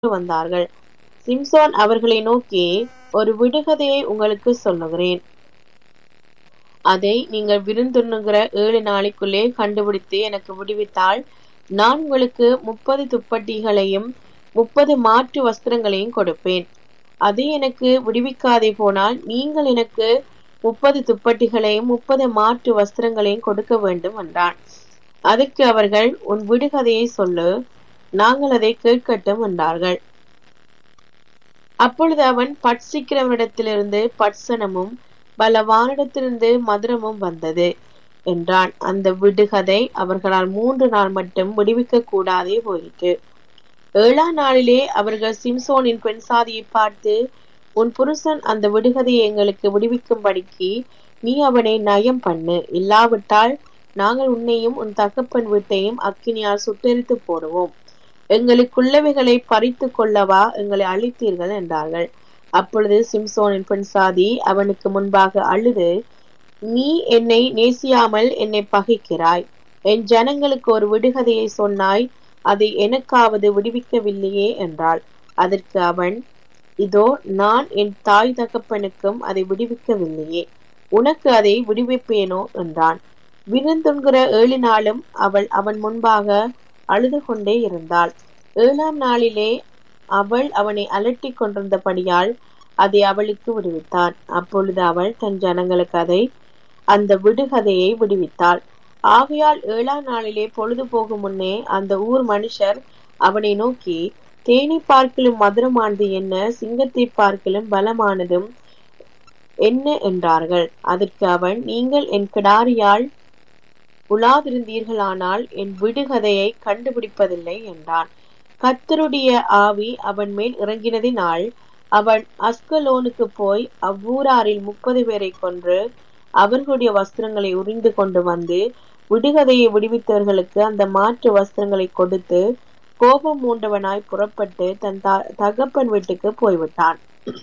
வந்தார்கள் சிம்சோன் அவர்களை நோக்கி ஒரு விடுகதையை உங்களுக்கு சொல்லுகிறேன் அதை நீங்கள் விருந்துண்ணுகிற ஏழு நாளைக்குள்ளே கண்டுபிடித்து எனக்கு விடுவித்தால் நான் உங்களுக்கு முப்பது துப்பட்டிகளையும் முப்பது மாற்று வஸ்திரங்களையும் கொடுப்பேன் அது எனக்கு விடுவிக்காதே போனால் நீங்கள் எனக்கு முப்பது துப்பட்டிகளையும் முப்பது மாற்று வஸ்திரங்களையும் கொடுக்க வேண்டும் என்றான் அதற்கு அவர்கள் உன் விடுகதையை சொல்லு நாங்கள் அதை கேட்கட்டும் என்றார்கள் அப்பொழுது அவன் பட்சிக்கிறவனிடத்திலிருந்து பட்சணமும் பலவானிடத்திலிருந்து மதுரமும் வந்தது என்றான் அந்த விடுகதை அவர்களால் மூன்று நாள் மட்டும் விடுவிக்க கூடாதே போயிற்று ஏழாம் நாளிலே அவர்கள் சிம்சோனின் பெண் சாதியை பார்த்து உன் புருஷன் அந்த விடுகதையை எங்களுக்கு விடுவிக்கும்படிக்கு நீ அவனை நயம் பண்ணு இல்லாவிட்டால் நாங்கள் உன்னையும் உன் தகப்பன் வீட்டையும் அக்கினியால் சுட்டெரித்து போடுவோம் எங்களுக்குள்ளவைகளை பறித்து கொள்ளவா எங்களை அழித்தீர்கள் என்றார்கள் அப்பொழுது சிம்சோனின் பெண் சாதி அவனுக்கு முன்பாக அழுது நீ என்னை நேசியாமல் என்னை பகைக்கிறாய் என் ஜனங்களுக்கு ஒரு விடுகதையை சொன்னாய் அதை எனக்காவது விடுவிக்கவில்லையே என்றாள் அதற்கு அவன் இதோ நான் என் தாய் தகப்பனுக்கும் அதை விடுவிக்கவில்லையே உனக்கு அதை விடுவிப்பேனோ என்றான் விருந்துண்கிற ஏழு நாளும் அவள் அவன் முன்பாக அழுது கொண்டே இருந்தாள் ஏழாம் நாளிலே அவள் அவனை அலட்டிக் கொண்டிருந்தபடியால் அதை அவளுக்கு விடுவித்தான் அப்பொழுது அவள் தன் ஜனங்களுக்கு அதை அந்த விடுகதையை விடுவித்தாள் ஆகையால் ஏழாம் நாளிலே பொழுது போகும் முன்னே அந்த ஊர் மனுஷர் அவனை நோக்கி தேனி பார்க்கிலும் மதுரமானது என்ன சிங்கத்தை பார்க்கிலும் பலமானதும் என்ன என்றார்கள் அதற்கு அவன் நீங்கள் என் கிடாரியால் உலாதிருந்தீர்களானால் என் விடுகதையை கண்டுபிடிப்பதில்லை என்றான் கத்தருடைய ஆவி அவன் மேல் இறங்கினதினால் அவன் அஸ்கலோனுக்கு போய் அவ்வூராரில் முப்பது பேரை கொன்று அவர்களுடைய வஸ்திரங்களை உறிந்து கொண்டு வந்து விடுகதையை விடுவித்தவர்களுக்கு அந்த மாற்று வஸ்திரங்களை கொடுத்து கோபம் மூண்டவனாய் புறப்பட்டு தன் தகப்பன் வீட்டுக்கு போய்விட்டான்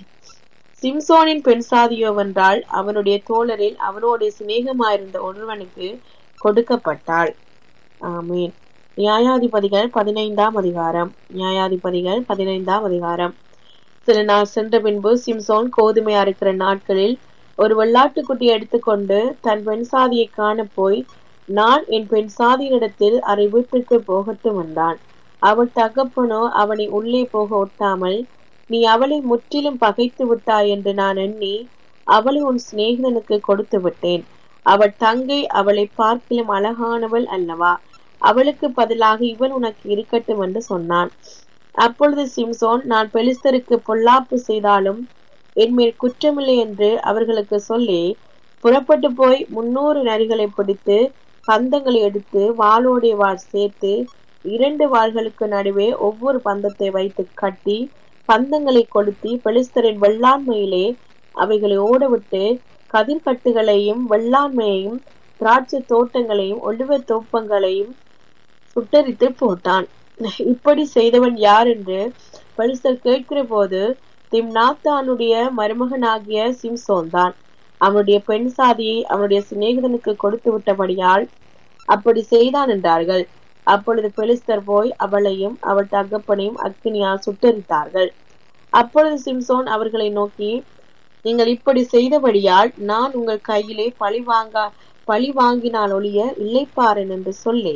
சிம்சோனின் பெண் சாதியோவென்றால் அவனுடைய தோழரில் அவனோடு சிநேகமாயிருந்த ஒருவனுக்கு கொடுக்கப்பட்டாள் ஆமீன் நியாயாதிபதிகள் பதினைந்தாம் அதிகாரம் நியாயாதிபதிகள் பதினைந்தாம் அதிகாரம் சில நாள் சென்ற பின்பு சிம்சோன் கோதுமை அறுக்கிற நாட்களில் ஒரு வெள்ளாட்டுக்குட்டியை எடுத்துக்கொண்டு தன் பெண் சாதியை காண போய் நான் என் பெண் சாதியினிடத்தில் அரை வீட்டுக்கு போகட்டும் வந்தான் அவள் தகப்பனோ அவனை உள்ளே போக ஒட்டாமல் நீ அவளை முற்றிலும் பகைத்து விட்டாய் என்று நான் எண்ணி அவளை உன் சிநேகிதனுக்கு கொடுத்து விட்டேன் அவள் தங்கை அவளை பார்க்கிலும் அழகானவள் அல்லவா அவளுக்கு பதிலாக இவன் உனக்கு இருக்கட்டும் என்று சொன்னான் அப்பொழுது சிம்சோன் நான் பெலிஸ்தருக்கு பொல்லாப்பு செய்தாலும் என்மேல் குற்றமில்லை என்று அவர்களுக்கு சொல்லி புறப்பட்டு போய் முன்னூறு நரிகளை பிடித்து பந்தங்களை எடுத்து வாளோடைய வாள் சேர்த்து இரண்டு வாள்களுக்கு நடுவே ஒவ்வொரு பந்தத்தை வைத்து கட்டி பந்தங்களை கொளுத்தி பெலிஸ்தரின் வெள்ளாண்மையிலே அவைகளை ஓடவிட்டு கதிர்கட்டுகளையும் வெள்ளாண்மையையும் திராட்சை தோட்டங்களையும் ஒளிவ தோப்பங்களையும் சுட்டரித்து போட்டான் இப்படி செய்தவன் யார் என்று பெலிஸ்தர் கேட்கிற போது திம்நாத்தானுடைய மருமகனாகிய சிம்சோன் தான் அவனுடைய பெண் சாதியை அவனுடைய சிநேகிதனுக்கு கொடுத்து விட்டபடியால் அப்படி செய்தான் என்றார்கள் அப்பொழுது பெலிஸ்தர் போய் அவளையும் அவள் தகப்பனையும் அக்கினியால் சுட்டரித்தார்கள் அப்பொழுது சிம்சோன் அவர்களை நோக்கி நீங்கள் இப்படி செய்தபடியால் நான் உங்கள் கையிலே பழி வாங்க பழி வாங்கினால் ஒழிய இல்லைப்பாரன் என்று சொல்லி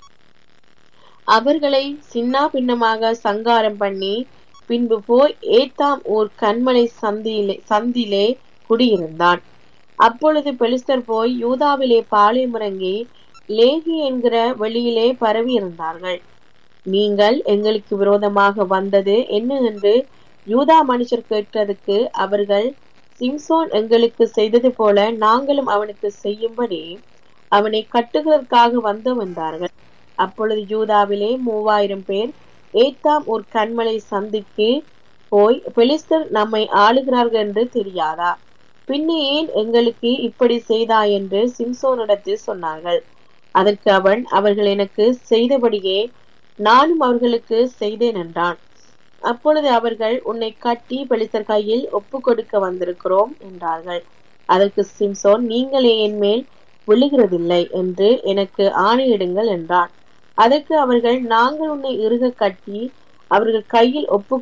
அவர்களை சின்னா பின்னமாக சங்காரம் பண்ணி பின்பு போய் ஏத்தாம் ஓர் கண்மலை சந்தியிலே சந்திலே குடியிருந்தான் அப்பொழுது பெலிஸ்தர் போய் யூதாவிலே பாளையமுறங்கி லேகி என்கிற வெளியிலே பரவி இருந்தார்கள் நீங்கள் எங்களுக்கு விரோதமாக வந்தது என்ன என்று யூதா மனுஷர் கேட்டதுக்கு அவர்கள் சிம்சோன் எங்களுக்கு செய்தது போல நாங்களும் அவனுக்கு செய்யும்படி அவனை கட்டுகிறதற்காக வந்து வந்தார்கள் அப்பொழுது யூதாவிலே மூவாயிரம் பேர் ஏத்தாம் ஒரு கண்மலை சந்திக்கு போய் பெலிஸ்தர் நம்மை ஆளுகிறார்கள் என்று தெரியாதா பின்னே ஏன் எங்களுக்கு இப்படி செய்தாய் என்று சிம்சோனிடத்தில் சொன்னார்கள் அதற்கு அவன் அவர்கள் எனக்கு செய்தபடியே நானும் அவர்களுக்கு செய்தேன் என்றான் அப்பொழுது அவர்கள் உன்னை கட்டி பெலிஸ்தர் கையில் ஒப்பு கொடுக்க வந்திருக்கிறோம் என்றார்கள் அதற்கு சிம்சோன் நீங்களே என் மேல் விழுகிறதில்லை என்று எனக்கு ஆணையிடுங்கள் என்றான் அதற்கு அவர்கள் நாங்கள் உன்னை இறுக கட்டி அவர்கள் கையில் ஒப்பு